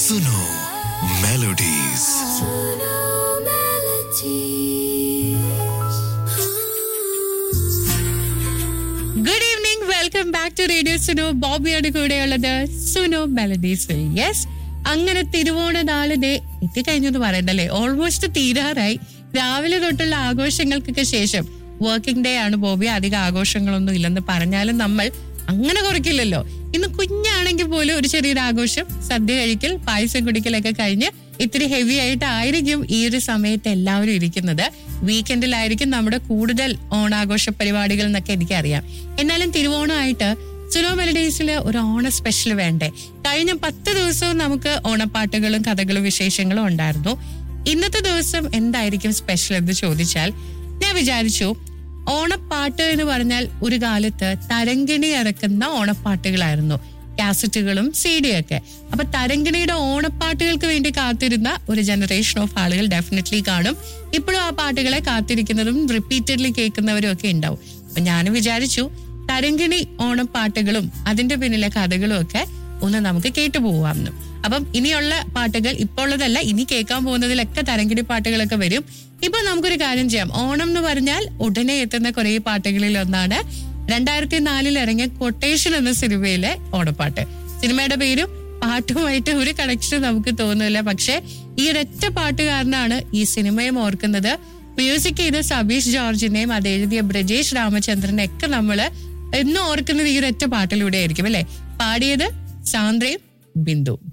Suno melodies good evening welcome back to radio Suno ബോബിയാണ് കൂടെയുള്ളത് Suno melodies yes അങ്ങനെ തിരുവോണ നാള് ദേ എത്തിക്കഴിഞ്ഞെന്ന് പറയണ്ടല്ലേ ഓൾമോസ്റ്റ് തീരാറായി രാവിലെ തൊട്ടുള്ള ആഘോഷങ്ങൾക്കൊക്കെ ശേഷം വർക്കിംഗ് ഡേ ആണ് ബോബി അധികം ആഘോഷങ്ങളൊന്നും ഇല്ലെന്ന് പറഞ്ഞാലും നമ്മൾ അങ്ങനെ കുറയ്ക്കില്ലല്ലോ ഇന്ന് കുഞ്ഞാണെങ്കിൽ പോലും ഒരു ചെറിയൊരു ആഘോഷം സദ്യ കഴിക്കൽ പായസം കുടിക്കലൊക്കെ കഴിഞ്ഞ് ഇത്തിരി ഹെവി ആയിട്ടായിരിക്കും ഈ ഒരു സമയത്ത് എല്ലാവരും ഇരിക്കുന്നത് വീക്കെൻഡിലായിരിക്കും നമ്മുടെ കൂടുതൽ ഓണാഘോഷ പരിപാടികൾ എന്നൊക്കെ എനിക്കറിയാം എന്നാലും തിരുവോണമായിട്ട് സുനോ മെലഡീസിൽ ഒരു ഓണ സ്പെഷ്യൽ വേണ്ടേ കഴിഞ്ഞ പത്ത് ദിവസവും നമുക്ക് ഓണപ്പാട്ടുകളും കഥകളും വിശേഷങ്ങളും ഉണ്ടായിരുന്നു ഇന്നത്തെ ദിവസം എന്തായിരിക്കും സ്പെഷ്യൽ എന്ന് ചോദിച്ചാൽ ഞാൻ വിചാരിച്ചു ഓണപ്പാട്ട് എന്ന് പറഞ്ഞാൽ ഒരു കാലത്ത് തരങ്കിണി ഇറക്കുന്ന ഓണപ്പാട്ടുകളായിരുന്നു കാസറ്റുകളും സി ഡിയും ഒക്കെ അപ്പൊ തരങ്കിണിയുടെ ഓണപ്പാട്ടുകൾക്ക് വേണ്ടി കാത്തിരുന്ന ഒരു ജനറേഷൻ ഓഫ് ആളുകൾ ഡെഫിനറ്റ്ലി കാണും ഇപ്പോഴും ആ പാട്ടുകളെ കാത്തിരിക്കുന്നതും റിപ്പീറ്റഡ്ലി കേൾക്കുന്നവരും ഒക്കെ ഉണ്ടാവും അപ്പൊ ഞാൻ വിചാരിച്ചു തരങ്കിണി ഓണപ്പാട്ടുകളും അതിന്റെ പിന്നിലെ കഥകളും ഒക്കെ ഒന്ന് നമുക്ക് കേട്ടു പോവാമെന്ന് അപ്പം ഇനിയുള്ള പാട്ടുകൾ ഇപ്പോൾ ഉള്ളതല്ല ഇനി കേൾക്കാൻ പോകുന്നതിലൊക്കെ തരങ്കിണി പാട്ടുകളൊക്കെ വരും ഇപ്പൊ നമുക്കൊരു കാര്യം ചെയ്യാം ഓണം എന്ന് പറഞ്ഞാൽ ഉടനെ എത്തുന്ന കുറെ പാട്ടുകളിൽ ഒന്നാണ് രണ്ടായിരത്തി നാലിൽ ഇറങ്ങിയ കൊട്ടേഷൻ എന്ന സിനിമയിലെ ഓണപ്പാട്ട് സിനിമയുടെ പേരും പാട്ടുമായിട്ട് ഒരു കണക്ഷൻ നമുക്ക് തോന്നില്ല പക്ഷെ ഈ ഒരൊറ്റ പാട്ടുകാരനാണ് ഈ സിനിമയും ഓർക്കുന്നത് മ്യൂസിക് ചെയ്ത സബീഷ് ജോർജിനെയും അത് എഴുതിയ ബ്രജേഷ് രാമചന്ദ്രനെ ഒക്കെ നമ്മള് എന്നും ഓർക്കുന്നത് ഈ ഒരൊറ്റ പാട്ടിലൂടെ ആയിരിക്കും അല്ലെ പാടിയത് സാന്ദ്രയും ബിന്ദു